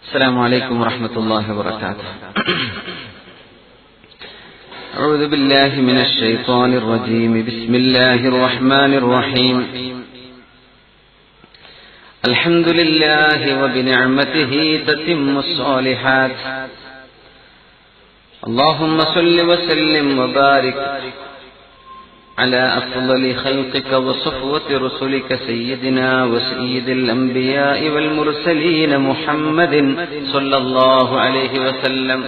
السلام عليكم ورحمة الله وبركاته أعوذ بالله من الشيطان الرجيم بسم الله الرحمن الرحيم الحمد لله وبنعمته تتم الصالحات اللهم صل وسلم وبارك على أفضل خلقك وصفوة رسلك سيدنا وسيد الأنبياء والمرسلين محمد صلى الله عليه وسلم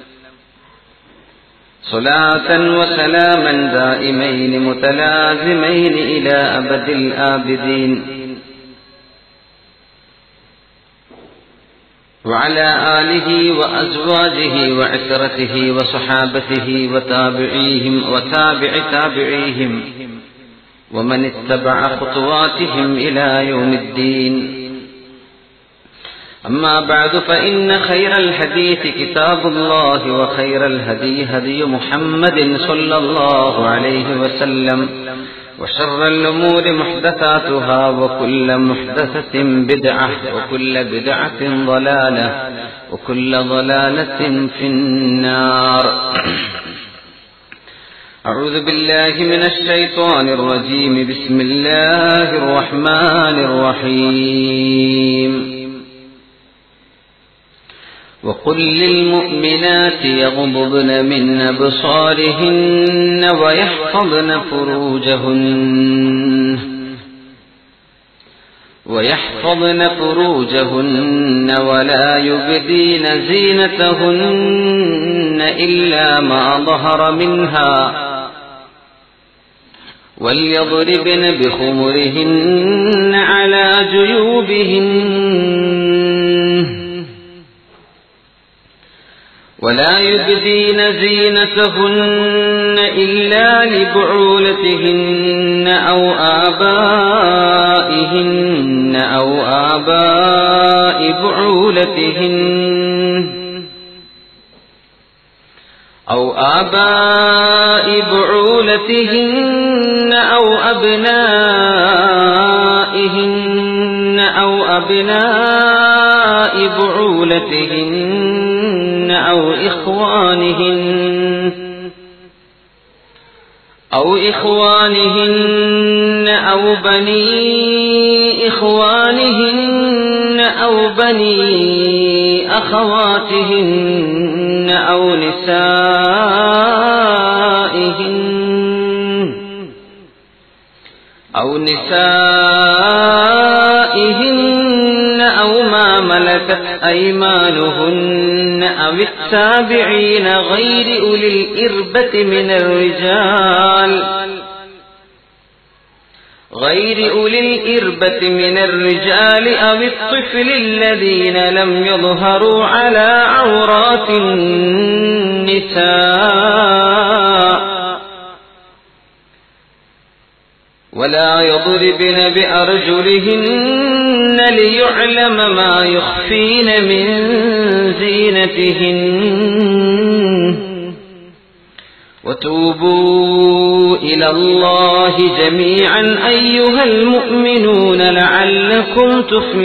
صلاة وسلاما دائمين متلازمين إلى أبد الآبدين وعلى آله وأزواجه وعترته وصحابته وتابعيهم وتابع تابعيهم ومن اتبع خطواتهم إلى يوم الدين أما بعد فإن خير الحديث كتاب الله وخير الهدي هدي محمد صلى الله عليه وسلم وشر الأمور محدثاتها وكل محدثة بدعة وكل بدعة ضلالة وكل ضلالة في النار أعوذ بالله من الشيطان الرجيم بسم الله الرحمن الرحيم وقل للمؤمنات يغضبن من أبصارهن ويحفظن فروجهن ويحفظن فروجهن ولا يبدين زينتهن إلا ما ظهر منها وليضربن بخمرهن على جيوبهن ولا يبدين زينتهن إلا لبعولتهن أو آبائهن أو آباء بعولتهن أو آباء بعولتهن أو أبنائهن أو أبناء بعولتهن أو إخوانهن أو إخوانهن أو بني إخوانهن أو بني أخواتهن أو نسائهن أو نسائهن أو ما ملكت أيمانهن أو التابعين غير أولي الإربة من الرجال غير أولي الإربة من الرجال أو الطفل الذين لم يظهروا على عورات النساء ولا يضربن بأرجلهن ليعلم ما يخفين من زينتهن وتوبوا إلى الله جميعا أيها المؤمنون لعلكم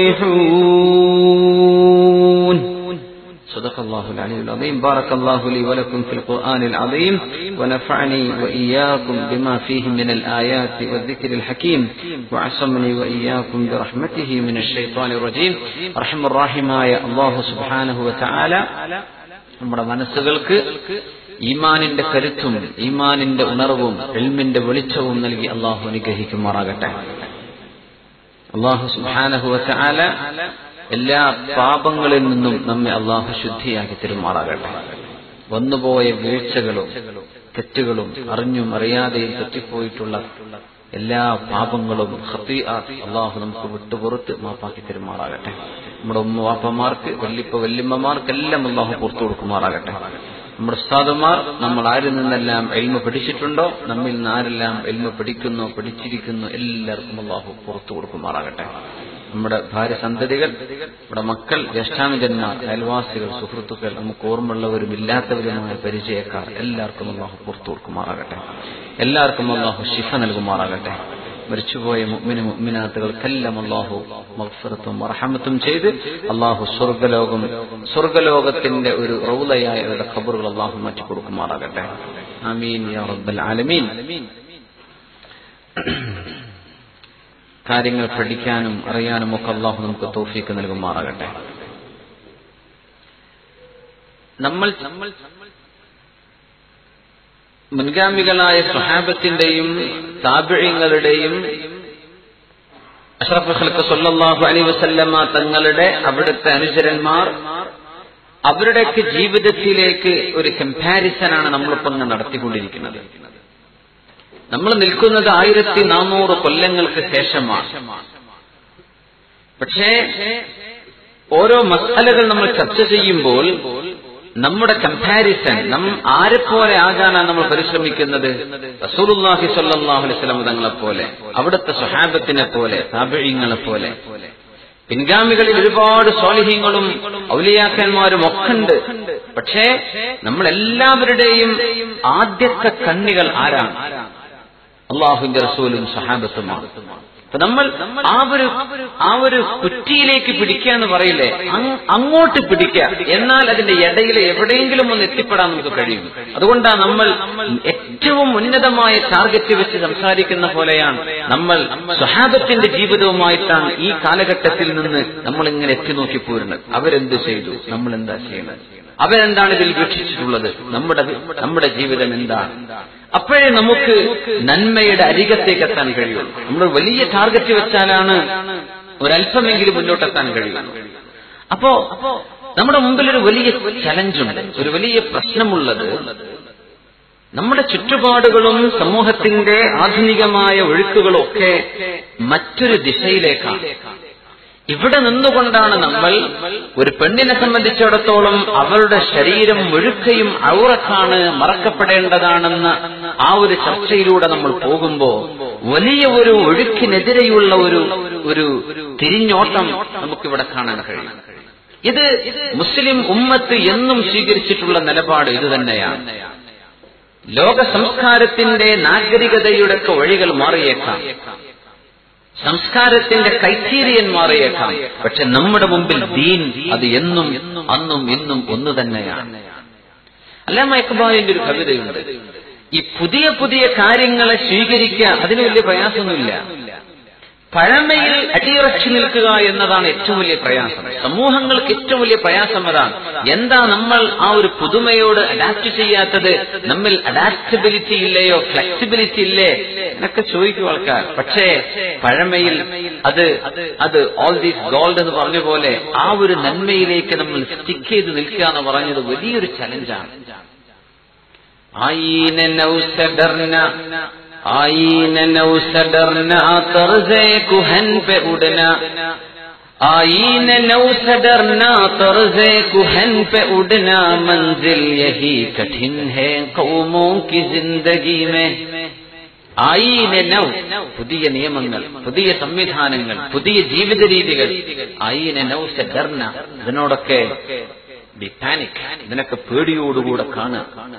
تفلحون صدق الله العلي العظيم بارك الله لي ولكم في القرآن العظيم ونفعني وإياكم بما فيه من الآيات والذكر الحكيم وعصمني وإياكم برحمته من الشيطان الرجيم رحم الراحماയ അള്ളാഹു സുബ്ഹാനഹു വതആല നമ്മുടെ മനസ്സുകൾക്ക് ഈമാനിന്റെ കരുത്തും ഈമാനിന്റെ ഉണർവും എൽമിന്റെ വെളിച്ചവും നൽകി അള്ളാഹു അനുഗ്രഹിക്കുമാറാകട്ടെ അള്ളാഹു സുബ്ഹാനഹു വതആല എല്ലാ പാപങ്ങളിൽ നിന്നും നമ്മെ അള്ളാഹു ശുദ്ധിയാക്കി തരുമാറാകട്ടെ വന്നുപോയ വീഴ്ചകളും തെറ്റുകളും അറിഞ്ഞും അറിയാതെയും തെറ്റിപ്പോയിട്ടുള്ള എല്ലാ പാപങ്ങളും അള്ളാഹു നമുക്ക് വിട്ടുപുറത്ത് മാപ്പാക്കി തരുമാറാകട്ടെ നമ്മുടെ ഉമ്മ വാപ്പമാർക്ക് വല്ലിപ്പ വല്യമ്മമാർക്കെല്ലാം അള്ളാഹു പുറത്തു കൊടുക്കുമാറാകട്ടെ നമ്മുടെ ഉസ്താദുമാർ നമ്മൾ ആരിൽ നിന്നെല്ലാം എൽമ പഠിച്ചിട്ടുണ്ടോ നമ്മിൽ നിന്ന് ആരെല്ലാം എൽമ പഠിക്കുന്നോ പഠിച്ചിരിക്കുന്നോ എല്ലാവർക്കും അള്ളാഹു പുറത്തു കൊടുക്കുമാറാകട്ടെ നമ്മുടെ ഭാര്യ സന്തതികൾ നമ്മുടെ മക്കൾ ജ്യേഷ്ഠാനുജന്മാർ അയൽവാസികൾ സുഹൃത്തുക്കൾ നമുക്ക് ഓർമ്മയുള്ളവരും ഇല്ലാത്തവരുമായ പരിചയക്കാർ എല്ലാവർക്കും അള്ളാഹു പുറത്തു കൊടുക്കുമാറാകട്ടെ എല്ലാവർക്കും അള്ളാഹു ശിഫ നൽകുമാറാകട്ടെ മരിച്ചുപോയ മുഅ്മിന മുഅ്മിനാത്തുകൾക്കെല്ലാം അള്ളാഹു മഗ്ഫിറത്തും റഹമത്തും ചെയ്ത് അള്ളാഹു സ്വർഗലോകം സ്വർഗലോകത്തിന്റെ ഒരു റൗലയായ അവരുടെ ഖബറുകൾ അള്ളാഹു മാറ്റി കൊടുക്കുമാറാകട്ടെ ആമീൻ യാ റബ്ബൽ ആലമീൻ കാര്യങ്ങൾ പഠിക്കാനും അറിയാനും ഒക്കെ അള്ളാഹു നമുക്ക് തോഫീക്ക് നൽകുമാറാകട്ടെ നമ്മൾ നമ്മൾ മുൻഗാമികളായ സ്വഹാബത്തിന്റെയും താപിഴങ്ങളുടെയും അഷ്റഫ് ഖൽക്ക് സല്ലല്ലാഹു അലൈഹി വസല്ലമ തങ്ങളുടെ അവിടുത്തെ അനുചരന്മാർ അവരുടെയൊക്കെ ജീവിതത്തിലേക്ക് ഒരു കമ്പാരിസനാണ് നമ്മളിപ്പോൾ ഇന്ന് നടത്തിക്കൊണ്ടിരിക്കുന്നത് നമ്മൾ നിൽക്കുന്നത് ആയിരത്തി നാനൂറ് കൊല്ലങ്ങൾക്ക് ശേഷമാണ് പക്ഷേ ഓരോ മസാലകൾ നമ്മൾ ചർച്ച ചെയ്യുമ്പോൾ നമ്മുടെ കമ്പാരിസൺ നം ആരെപ്പോലെ ആകാനാണ് നമ്മൾ പരിശ്രമിക്കുന്നത് റസൂലുള്ളാഹി സ്വല്ലല്ലാഹു അലൈഹി വസല്ലം തങ്ങളെ പോലെ അവിടുത്തെ സ്വഹാബത്തിനെ പോലെ താബിഴീങ്ങളെ പോലെ പിൻഗാമികളിൽ ഒരുപാട് സ്വാലിഹ്യങ്ങളും ഔലിയാക്കന്മാരും ഒക്കെ ഉണ്ട് പക്ഷേ നമ്മളെല്ലാവരുടെയും ആദ്യത്തെ കണ്ണികൾ ആരാണ് അള്ളാഹുവിന്റെ റസൂലും സഹാബത്തുമാണ് അപ്പൊ നമ്മൾ ആ ഒരു ആ ഒരു കുറ്റിയിലേക്ക് പിടിക്കുക എന്ന് പറയില്ലേ അങ് അങ്ങോട്ട് പിടിക്കുക എന്നാൽ അതിന്റെ ഇടയിൽ എവിടെയെങ്കിലും ഒന്ന് എത്തിപ്പെടാൻ നമുക്ക് കഴിയും അതുകൊണ്ടാണ് നമ്മൾ ഏറ്റവും ഉന്നതമായ ടാർഗറ്റ് വെച്ച് സംസാരിക്കുന്ന പോലെയാണ് നമ്മൾ സ്വഹാബത്തിന്റെ ജീവിതവുമായിട്ടാണ് ഈ കാലഘട്ടത്തിൽ നിന്ന് നമ്മൾ ഇങ്ങനെ എത്തി നോക്കി പോരുന്നത് അവരെന്ത് ചെയ്തു നമ്മൾ എന്താ ചെയ്യുന്നത് അവരെന്താണ് ഇതിൽ വീക്ഷിച്ചിട്ടുള്ളത് നമ്മുടെ നമ്മുടെ ജീവിതം എന്താണ് അപ്പോഴേ നമുക്ക് നന്മയുടെ അരികത്തേക്ക് എത്താൻ കഴിയുള്ളൂ നമ്മൾ വലിയ ടാർഗറ്റ് വെച്ചാലാണ് ഒരല്പമെങ്കിലും മുന്നോട്ടെത്താൻ കഴിയുള്ളൂ അപ്പോ നമ്മുടെ മുമ്പിൽ ഒരു വലിയ ചലഞ്ചുണ്ട് ഒരു വലിയ പ്രശ്നമുള്ളത് നമ്മുടെ ചുറ്റുപാടുകളും സമൂഹത്തിന്റെ ആധുനികമായ ഒഴുക്കുകളും ഒക്കെ മറ്റൊരു ദിശയിലേക്കാണ് ഇവിടെ നിന്നുകൊണ്ടാണ് നമ്മൾ ഒരു പെണ്ണിനെ സംബന്ധിച്ചിടത്തോളം അവളുടെ ശരീരം മുഴുക്കയും ഔറക്കാണ് മറക്കപ്പെടേണ്ടതാണെന്ന ആ ഒരു ചർച്ചയിലൂടെ നമ്മൾ പോകുമ്പോ വലിയ ഒരു ഒഴുക്കിനെതിരെയുള്ള ഒരു ഒരു തിരിഞ്ഞോട്ടം നമുക്കിവിടെ കാണാൻ കഴിയും ഇത് മുസ്ലിം ഉമ്മത്ത് എന്നും സ്വീകരിച്ചിട്ടുള്ള നിലപാട് ഇത് തന്നെയാണ് ലോക സംസ്കാരത്തിന്റെ നാഗരികതയുടെയൊക്കെ വഴികൾ മാറിയേക്കാം സംസ്കാരത്തിന്റെ ക്രൈറ്റീരിയൻ മാറിയേക്കാം പക്ഷെ നമ്മുടെ മുമ്പിൽ ദീൻ അത് എന്നും അന്നും ഇന്നും ഒന്നു തന്നെയാണ് അല്ലാമ ഇക്ബാലിന്റെ ഒരു കവിതയുണ്ട് ഈ പുതിയ പുതിയ കാര്യങ്ങളെ സ്വീകരിക്കുക അതിന് വലിയ പ്രയാസമൊന്നുമില്ല പഴമയിൽ അടിയുറച്ചു നിൽക്കുക എന്നതാണ് ഏറ്റവും വലിയ പ്രയാസം സമൂഹങ്ങൾക്ക് ഏറ്റവും വലിയ പ്രയാസം അതാണ് എന്താ നമ്മൾ ആ ഒരു പുതുമയോട് അഡാപ്റ്റ് ചെയ്യാത്തത് നമ്മിൽ അഡാപ്റ്റബിലിറ്റി ഇല്ലയോ ഫ്ലെക്സിബിലിറ്റി ഇല്ലേ എന്നൊക്കെ ചോദിക്കും ആൾക്കാർ പക്ഷേ പഴമയിൽ അത് അത് ഓൾ ദീസ് ഗോൾഡ് എന്ന് പറഞ്ഞ പോലെ ആ ഒരു നന്മയിലേക്ക് നമ്മൾ സ്റ്റിക്ക് ചെയ്ത് നിൽക്കുക എന്ന് പറഞ്ഞത് വലിയൊരു ചലഞ്ചാണ് ആയിന നൗസഡർന آئین نو سڈرنا طرز کہن پہ اڑنا آئین نو سڈرنا طرز کہن پہ اڑنا منزل یہی کٹھن ہے قوموں کی زندگی میں ആയിന നൗ പുതിയ നിയമങ്ങൾ പുതിയ സംവിധാനങ്ങൾ പുതിയ ജീവിത രീതികൾ ആയിന നൗ സഡർന ഇതിനോടൊക്കെ ബി പാനിക് ഇതിനൊക്കെ പേടിയോടുകൂടെ കാണുക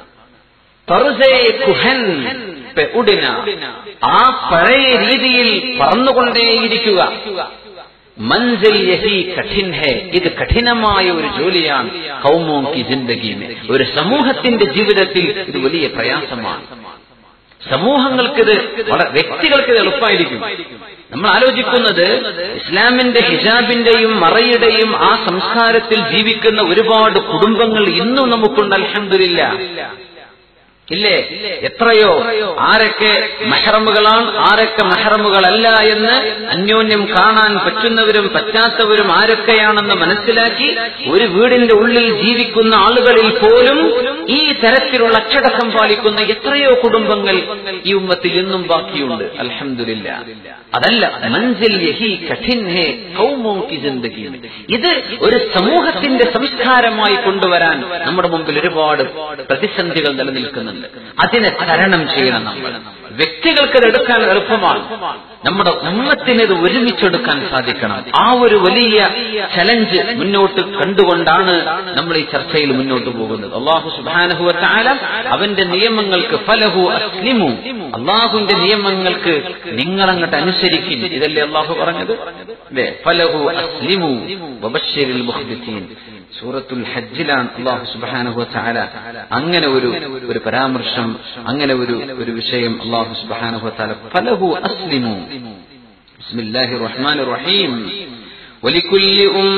കുഹൻ ഉടിന ആ പഴയ രീതിയിൽ പറന്നുകൊണ്ടേയിരിക്കുക മൻസിൽ യഹി കഠിൻ ഹേ ഇത് കഠിനമായ ഒരു ജോലിയാണ് കൗമോം കി ജിന്ദഗിമെ ഒരു സമൂഹത്തിന്റെ ജീവിതത്തിൽ ഇത് വലിയ പ്രയാസമാണ് സമൂഹങ്ങൾക്കിത് വളരെ വ്യക്തികൾക്കിത് എളുപ്പമായിരിക്കും നമ്മൾ ആലോചിക്കുന്നത് ഇസ്ലാമിന്റെ ഹിജാബിന്റെയും മറയുടെയും ആ സംസ്കാരത്തിൽ ജീവിക്കുന്ന ഒരുപാട് കുടുംബങ്ങൾ ഇന്നും നമുക്കുണ്ട് അലഹമില്ല ഇല്ലേ എത്രയോ ആരൊക്കെ മെഹറമുകളാണ് ആരൊക്കെ മെഹറമുകളല്ല എന്ന് അന്യോന്യം കാണാൻ പറ്റുന്നവരും പറ്റാത്തവരും ആരൊക്കെയാണെന്ന് മനസ്സിലാക്കി ഒരു വീടിന്റെ ഉള്ളിൽ ജീവിക്കുന്ന ആളുകളിൽ പോലും ഈ തരത്തിലുള്ള അച്ചടക്കം പാലിക്കുന്ന എത്രയോ കുടുംബങ്ങൾ ഈ ഉമ്മത്തിൽ ഇന്നും ബാക്കിയുണ്ട് അലഹമില്ല അതല്ല മൻസിൽ യഹി കഠിൻ ഹേ കൗമോ കി ജിന്ദഗി ഇത് ഒരു സമൂഹത്തിന്റെ സംസ്കാരമായി കൊണ്ടുവരാൻ നമ്മുടെ മുമ്പിൽ ഒരുപാട് പ്രതിസന്ധികൾ നിലനിൽക്കുന്നുണ്ട് അതിനെ തരണം ചെയ്യണം നമ്മൾ വ്യക്തികൾക്ക് ഇത് എടുക്കാൻ എളുപ്പമാണ് നമ്മുടെ ഉമ്മത്തിന് ഇത് ഒരുമിച്ചെടുക്കാൻ സാധിക്കണം ആ ഒരു വലിയ ചലഞ്ച് മുന്നോട്ട് കണ്ടുകൊണ്ടാണ് നമ്മൾ ഈ ചർച്ചയിൽ മുന്നോട്ട് പോകുന്നത് അള്ളാഹു സുബാനഹു അവന്റെ നിയമങ്ങൾക്ക് ഫലഹു അസ്ലിമു അള്ളാഹുവിന്റെ നിയമങ്ങൾക്ക് നിങ്ങൾ അങ്ങോട്ട് അനുസരിക്കും ഇതല്ലേ അള്ളാഹു പറഞ്ഞത് അല്ലേ ഫലഹു അസ്ലിമു വബശ്ശിരിൽ മുഖ്ബിത്തീൻ സൂറത്തുൽ ഹജ്ജിലാണ് അള്ളാഹു സുബ്ഹാനഹു തആല അങ്ങനെ ഒരു ഒരു പരാമർശം അങ്ങനെ ഒരു ഒരു വിഷയം അള്ളാഹു സുബ്ഹാനഹു തആല ഫലഹു അസ്ലിമു ബിസ്മില്ലാഹിർ റഹ്മാനിർ റഹീം ولكل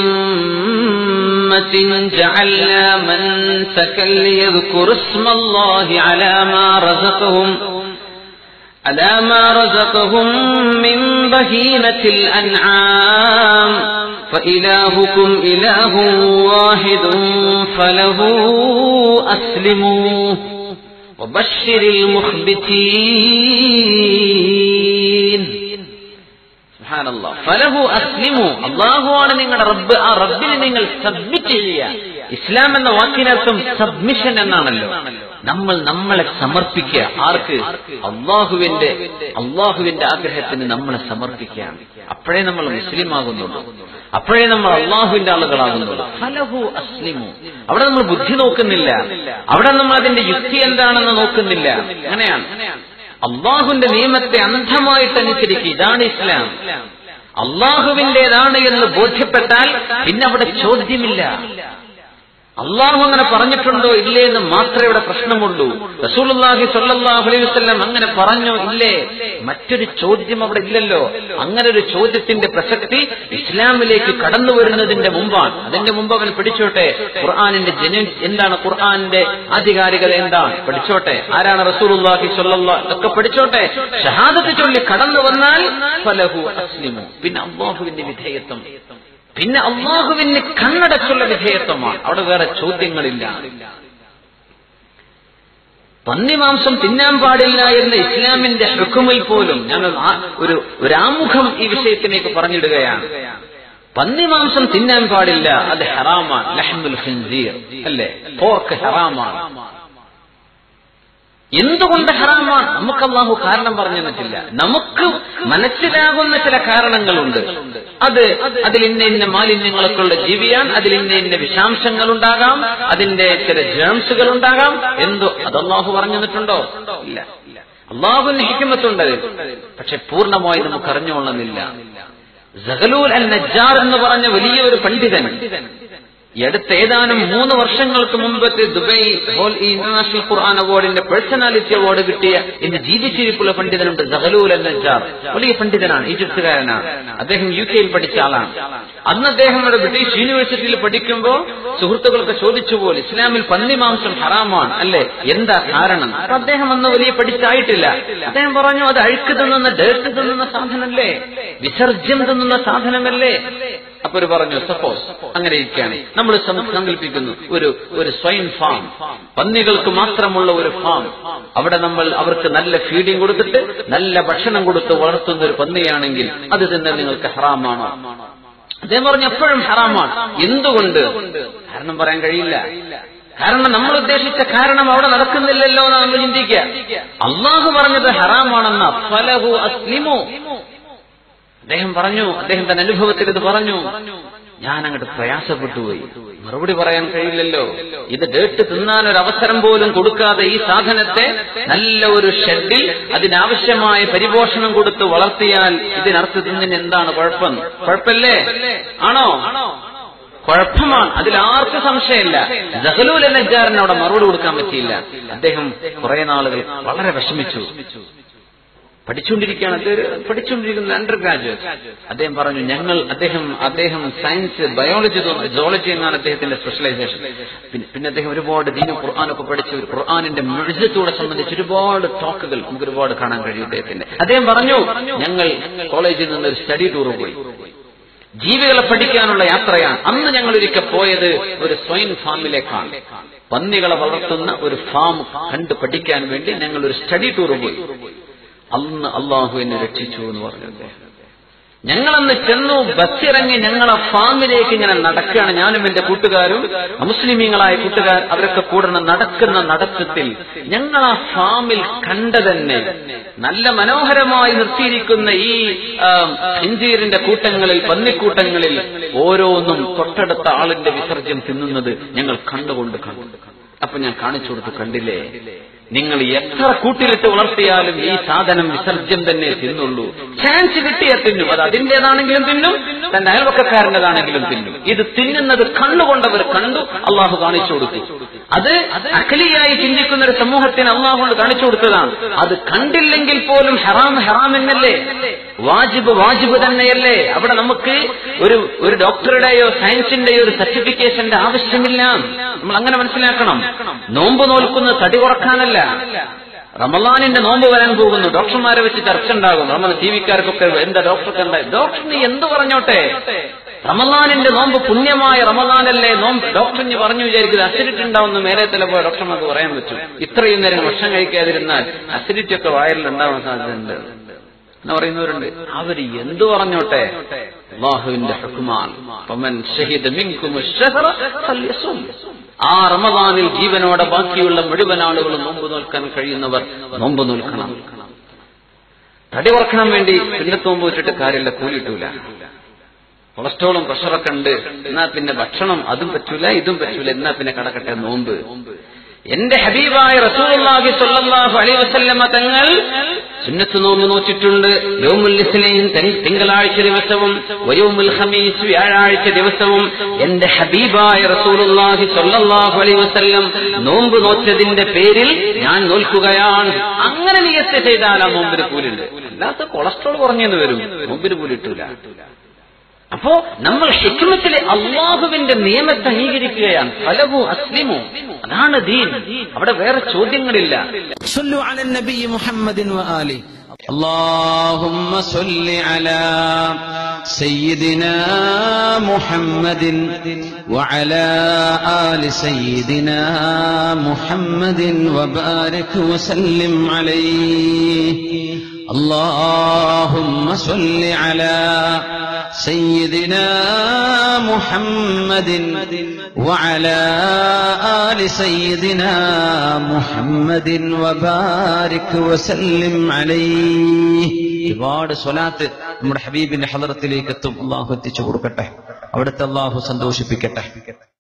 أمة جعلنا منسكا ليذكروا اسم الله على ما رزقهم على ما رزقهم من بهيمة الأنعام فإلهكم إله واحد فله أسلموا وبشر المخبتين ഫലഹു അസ്ലിമു അള്ളാഹുവാണ് നിങ്ങളുടെ റബ്ബ് ആ റബ്ബിനെ നിങ്ങൾ സബ്മിറ്റ് ചെയ്യുക ഇസ്ലാം എന്ന വാക്കിനർത്ഥം സബ്മിഷൻ എന്നാണല്ലോ നമ്മൾ നമ്മളെ സമർപ്പിക്കുക ആർക്ക് അള്ളാഹുവിന്റെ അള്ളാഹുവിന്റെ ആഗ്രഹത്തിന് നമ്മളെ സമർപ്പിക്കുകയാണ് അപ്പോഴേ നമ്മൾ മുസ്ലിം ആകുന്നുള്ളൂ അപ്പോഴേ നമ്മൾ അള്ളാഹുവിന്റെ ആളുകളാകുന്നുള്ളൂ ഫലഹു അസ്ലിമു അവിടെ നമ്മൾ ബുദ്ധി നോക്കുന്നില്ല അവിടെ നമ്മൾ അതിന്റെ യുക്തി എന്താണെന്ന് നോക്കുന്നില്ല അങ്ങനെയാണ് അള്ളാഹുവിന്റെ നിയമത്തെ അന്ധമായിട്ട് അനുസരിക്കുക ഇതാണ് ഇസ്ലാം അള്ളാഹുവിന്റേതാണ് എന്ന് ബോധ്യപ്പെട്ടാൽ പിന്നെ അവിടെ ചോദ്യമില്ല അള്ളാഹു അങ്ങനെ പറഞ്ഞിട്ടുണ്ടോ ഇല്ലേ എന്ന് മാത്രമേ ഇവിടെ പ്രശ്നമുള്ളൂ റസൂലുള്ളാഹി സ്വല്ലല്ലാഹു അലൈഹി വസല്ലം അങ്ങനെ പറഞ്ഞോ ഇല്ലേ മറ്റൊരു ചോദ്യം അവിടെ ഇല്ലല്ലോ അങ്ങനെ ഒരു ചോദ്യത്തിന്റെ പ്രസക്തി ഇസ്ലാമിലേക്ക് കടന്നു വരുന്നതിന്റെ മുമ്പാണ് അതിന്റെ മുമ്പ് അവൻ പഠിച്ചോട്ടെ ഖുർആാനിന്റെ ജന എന്താണ് ഖുർആാനിന്റെ ആധികാരികത എന്താണ് പഠിച്ചോട്ടെ ആരാണ് റസൂലുള്ളാഹി സ്വല്ലല്ലാഹു ഒക്കെ പഠിച്ചോട്ടെ ഷഹാദത്ത് ചൊല്ലി കടന്നു വന്നാൽ ഫലഹു അസ്ലിമു പിന്നെ അള്ളാഹുവിന്റെ വിധേയത്വം പിന്നെ അള്ളാഹുവിന് കണ്ണടച്ചുള്ള വിധേയത്വമാണ് അവിടെ വേറെ ചോദ്യങ്ങളില്ല പന്നിമാംസം തിന്നാൻ പാടില്ല എന്ന ഇസ്ലാമിന്റെ ഹുക്കുമിൽ പോലും ഞാൻ ഒരു ഒരു ആമുഖം ഈ വിഷയത്തിലേക്ക് പറഞ്ഞിടുകയാണ് പന്നിമാംസം തിന്നാൻ പാടില്ല അത് ഹറാമാണ് ലഹ്മുൽ ഖിൻസീർ അല്ലേ പോർക്ക് ഹറാമാണ് എന്തുകൊണ്ട് ഹറാമാണ് നമുക്ക് അള്ളാഹു കാരണം പറഞ്ഞു തന്നിട്ടില്ല നമുക്ക് മനസ്സിലാകുന്ന ചില കാരണങ്ങളുണ്ട് അത് അതിൽ ഇന്ന ഇന്ന മാലിന്യങ്ങളൊക്കെ ഉള്ള ജീവിയാൻ അതിൽ ഇന്ന ഇന്ന വിഷാംശങ്ങൾ ഉണ്ടാകാം അതിന്റെ ചില ജേംസുകൾ ഉണ്ടാകാം എന്തോ അത് അള്ളാഹു പറഞ്ഞു തന്നിട്ടുണ്ടോ ഇല്ല അള്ളാഹുവിന് ഹിക്കുമത്തുണ്ട് പക്ഷെ പൂർണ്ണമായി നമുക്ക് അറിഞ്ഞുകൊള്ളുന്നില്ല ജഹലൂൽ അൽ നജ്ജാർ എന്ന് പറഞ്ഞ വലിയൊരു പണ്ഡിതൻ ഈ അടുത്ത ഏതാനും മൂന്ന് വർഷങ്ങൾക്ക് മുമ്പത്തെ ദുബൈ ഹോൾ ഇന്റർനാഷണൽ ഖുർആൻ അവാർഡിന്റെ പേഴ്സണാലിറ്റി അവാർഡ് കിട്ടിയ ഇന്ന് ജീവിച്ചിരിപ്പുള്ള പണ്ഡിതനുണ്ട് സഹലൂൽ അൽ നജാർ വലിയ പണ്ഡിതനാണ് ഈജിപ്തുകാരനാണ് അദ്ദേഹം യു കെയിൽ പഠിച്ച ആളാണ് അന്ന് അദ്ദേഹം ഇവിടെ ബ്രിട്ടീഷ് യൂണിവേഴ്സിറ്റിയിൽ പഠിക്കുമ്പോൾ സുഹൃത്തുക്കൾക്ക് ചോദിച്ചു പോലും ഇസ്ലാമിൽ പന്നിമാംസം ഹറാമാണ് അല്ലെ എന്താ കാരണം അപ്പൊ അദ്ദേഹം അന്ന് വലിയ പഠിച്ചായിട്ടില്ല അദ്ദേഹം പറഞ്ഞു അത് അഴുക്ക് തിന്നുന്ന ഡേർട്ട് തിന്നുന്ന സാധനമല്ലേ വിസർജ്യം തിന്നുന്ന സാധനമല്ലേ അപ്പൊ ഒരു പറഞ്ഞു സപ്പോസ് അങ്ങനെ ഇരിക്കുകയാണ് നമ്മൾ സങ്കല്പിക്കുന്നു ഒരു ഒരു സ്വൈൻ ഫാം പന്നികൾക്ക് മാത്രമുള്ള ഒരു ഫാം അവിടെ നമ്മൾ അവർക്ക് നല്ല ഫീഡിംഗ് കൊടുത്തിട്ട് നല്ല ഭക്ഷണം കൊടുത്ത് വളർത്തുന്ന ഒരു പന്നിയാണെങ്കിൽ അത് തന്നെ നിങ്ങൾക്ക് ഹറാമാണോ അദ്ദേഹം പറഞ്ഞു എപ്പോഴും ഹറാമാണ് എന്തുകൊണ്ട് കാരണം പറയാൻ കഴിയില്ല കാരണം നമ്മൾ ഉദ്ദേശിച്ച കാരണം അവിടെ നടക്കുന്നില്ലല്ലോ എന്ന് നമ്മൾ ചിന്തിക്കുക അള്ളാഹു പറഞ്ഞത് ഹറാമാണെന്ന ഫലഹു അസ്ലിമോ അദ്ദേഹം പറഞ്ഞു അദ്ദേഹം തന്റെ അനുഭവത്തിൽ ഇത് പറഞ്ഞു ഞാൻ അങ്ങോട്ട് പ്രയാസപ്പെട്ടുപോയി മറുപടി പറയാൻ കഴിയില്ലല്ലോ ഇത് ഡേട്ട് തിന്നാൻ ഒരു അവസരം പോലും കൊടുക്കാതെ ഈ സാധനത്തെ നല്ല ഒരു ഷെഡിൽ അതിനാവശ്യമായ പരിപോഷണം കൊടുത്ത് വളർത്തിയാൽ ഇതിനർത്ഥത്തിന് എന്താണ് കുഴപ്പം കുഴപ്പല്ലേ ആണോ കുഴപ്പമാണ് അതിൽ ആർക്കും സംശയമില്ല ജഹലൂൽ നജ്ജാറിന് അവിടെ മറുപടി കൊടുക്കാൻ പറ്റിയില്ല അദ്ദേഹം കുറെ നാളുകൾ വളരെ വിഷമിച്ചു പഠിച്ചുകൊണ്ടിരിക്കുകയാണ് അദ്ദേഹം പഠിച്ചുകൊണ്ടിരിക്കുന്ന അണ്ടർ ഗ്രാജുവേറ്റ് അദ്ദേഹം പറഞ്ഞു ഞങ്ങൾ അദ്ദേഹം അദ്ദേഹം സയൻസ് ബയോളജി ജോളജി എന്നാണ് അദ്ദേഹത്തിന്റെ സ്പെഷ്യലൈസേഷൻ പിന്നെ പിന്നെ അദ്ദേഹം ഒരുപാട് ദീനും ഖുർആാനൊക്കെ പഠിച്ച് ഒരു ഖുർആാനിന്റെ മെഴുസത്തോടെ സംബന്ധിച്ച് ഒരുപാട് ടോക്കുകൾ നമുക്ക് ഒരുപാട് കാണാൻ കഴിയും അദ്ദേഹത്തിന്റെ അദ്ദേഹം പറഞ്ഞു ഞങ്ങൾ കോളേജിൽ നിന്ന് ഒരു സ്റ്റഡി ടൂർ പോയി ജീവികളെ പഠിക്കാനുള്ള യാത്രയാണ് അന്ന് ഞങ്ങൾ ഒരിക്കൽ പോയത് ഒരു സ്വൈൻ ഫാമിലേക്കാണ് പന്നികളെ വളർത്തുന്ന ഒരു ഫാം കണ്ടു പഠിക്കാൻ വേണ്ടി ഞങ്ങൾ ഒരു സ്റ്റഡി ടൂർ പോയി അന്ന് അള്ളാഹു എന്നെ രക്ഷിച്ചു എന്ന് പറഞ്ഞു അദ്ദേഹം ഞങ്ങളന്ന് ചെന്നു ബസ്സിറങ്ങി ഞങ്ങളെ ഫാമിലേക്ക് ഇങ്ങനെ നടക്കുകയാണ് ഞാനും എന്റെ കൂട്ടുകാരും മുസ്ലിമീങ്ങളായ കൂട്ടുകാർ അവരൊക്കെ കൂടണ നടക്കുന്ന നടത്തത്തിൽ ഞങ്ങൾ ആ ഫാമിൽ കണ്ടതന്നെ നല്ല മനോഹരമായി നിർത്തിയിരിക്കുന്ന ഈ ഹിഞ്ചീറിന്റെ കൂട്ടങ്ങളിൽ പന്നിക്കൂട്ടങ്ങളിൽ ഓരോന്നും തൊട്ടടുത്ത ആളിന്റെ വിസർജ്യം തിന്നുന്നത് ഞങ്ങൾ കണ്ടുകൊണ്ട് കണ്ടു അപ്പൊ ഞാൻ കാണിച്ചു കൊടുത്തു കണ്ടില്ലേ നിങ്ങൾ എത്ര കൂട്ടിലിട്ട് വളർത്തിയാലും ഈ സാധനം വിസർജ്യം തന്നെ തിന്നുള്ളൂ ചാൻസ് കിട്ടിയ തിന്നും അത് അതിന്റേതാണെങ്കിലും തിന്നും തന്റെ അയൽവക്കക്കാരൻ്റെതാണെങ്കിലും തിന്നും ഇത് തിന്നുന്നത് കണ്ണുകൊണ്ടവർ കണ്ടു അള്ളാഹു കാണിച്ചു കൊടുത്തു അത് അഖലിയായി ചിന്തിക്കുന്ന ഒരു സമൂഹത്തിന് അള്ളാഹു കൊണ്ട് കാണിച്ചു കൊടുത്തതാണ് അത് കണ്ടില്ലെങ്കിൽ പോലും ഹറാം ഹറാം എന്നല്ലേ വാജിബ് വാജിബ് തന്നെയല്ലേ അവിടെ നമുക്ക് ഒരു ഒരു ഡോക്ടറുടെയോ സയൻസിന്റെയോ ഒരു സർട്ടിഫിക്കേഷന്റെ ആവശ്യമില്ല നമ്മൾ അങ്ങനെ മനസ്സിലാക്കണം നോമ്പ് നോൽക്കുന്നത് തടി കുറക്കാനല്ല റമലാനിന്റെ നോമ്പ് വരാൻ പോകുന്നു ഡോക്ടർമാരെ വെച്ച് ചർച്ച ഉണ്ടാകും നമ്മൾ ടി വിക്കാർക്കൊക്കെ എന്താ ഡോക്ടർക്ക് എന്താ ഡോക്ടർ നീ എന്ത് പറഞ്ഞോട്ടെ റമലാനിന്റെ നോമ്പ് പുണ്യമായ റമലാനല്ലേ നോമ്പ് ഡോക്ടർ ഇനി പറഞ്ഞു വിചാരിക്കുന്നത് അസിഡിറ്റി ഉണ്ടാവുന്ന മേലെ തല പോയ ഡോക്ടർമാർക്ക് പറയാൻ പറ്റും ഇത്രയും നേരം ഭക്ഷണം കഴിക്കാതിരുന്നാൽ അസിഡിറ്റി ഒക്കെ വായലിൽ ഉണ്ടാവാൻ സാധ്യതയുണ്ട് എന്ന് പറയുന്നവരുണ്ട് അവര് എന്തു പറഞ്ഞോട്ടെ അള്ളാഹുവിന്റെ ഹുക്കുമാൻ ഫമൻ ഷഹിദ മിൻകും അശ്ശഹറ ഫല്യസും. ആ റമദാനിൽ ജീവനോടെ ബാക്കിയുള്ള മുഴുവൻ ആളുകളും നോമ്പ് നോൽക്കാൻ കഴിയുന്നവർ നോമ്പ് നോൽക്കണം തടി കുറക്കണം വേണ്ടി സുന്നത്ത് നോമ്പ് വെച്ചിട്ട് കാര്യമില്ല കൂലിട്ടൂല കൊളസ്ട്രോളും പ്രഷറൊക്കെ ഉണ്ട് എന്നാ പിന്നെ ഭക്ഷണം അതും പറ്റൂല ഇതും പറ്റൂല എന്നാ പിന്നെ കടക്കട്ടെ നോമ്പ് എന്റെ ഹബീബായ റസൂലുള്ളാഹി സ്വല്ലല്ലാഹു അലൈഹി വസല്ലമ തങ്ങൾ സുന്നത്ത് നോമ്പ് നോച്ചിട്ടുണ്ട് യോമുൽ ഇസ്ലീൻ തി- തിങ്കളാഴ്ച ദിവസവും വയോമുൽ ഖമീസ് വ്യാഴാഴ്ച ദിവസവും എന്റെ ഹബീബായ റസൂലുള്ളാഹി സ്വല്ലല്ലാഹു അലൈഹി വസല്ലം നോമ്പ് നോച്ചതിന്റെ പേരിൽ ഞാൻ നോൽക്കുകയാണ് അങ്ങനെ നിയത്ത് ചെയ്താൽ ആ നോമ്പിന് കൂലുണ്ട് അല്ലാത്ത കൊളസ്ട്രോൾ കുറഞ്ഞെന്ന് വരും നോമ്പിന് കൂലിട്ടൂല അപ്പോ നമ്മൾ ഹിക്മത്തിലെ അള്ളാഹുവിന്റെ നിയമത്തെ അംഗീകരിക്കുകയാണ് ഫലവു അസ്ലിമു അതാണ് ദീൻ അവിടെ വേറെ ചോദ്യങ്ങളില്ല صلوا على النبي محمد وآله اللهم صل على سيدنا محمد وعلى آل سيدنا محمد وبارك وسلم عليه اللهم صل على سيدنا محمد وعلى آل سيدنا محمد وبارك وسلم عليه ഒരുപാട് സ്വലാത്ത് നമ്മുടെ ഹബീബിന്റെ ഹലറത്തിലേക്ക് എത്തും അള്ളാഹു എത്തിച്ചു കൊടുക്കട്ടെ അവിടുത്തെ അള്ളാഹു സന്തോഷിപ്പിക്കട്ടെ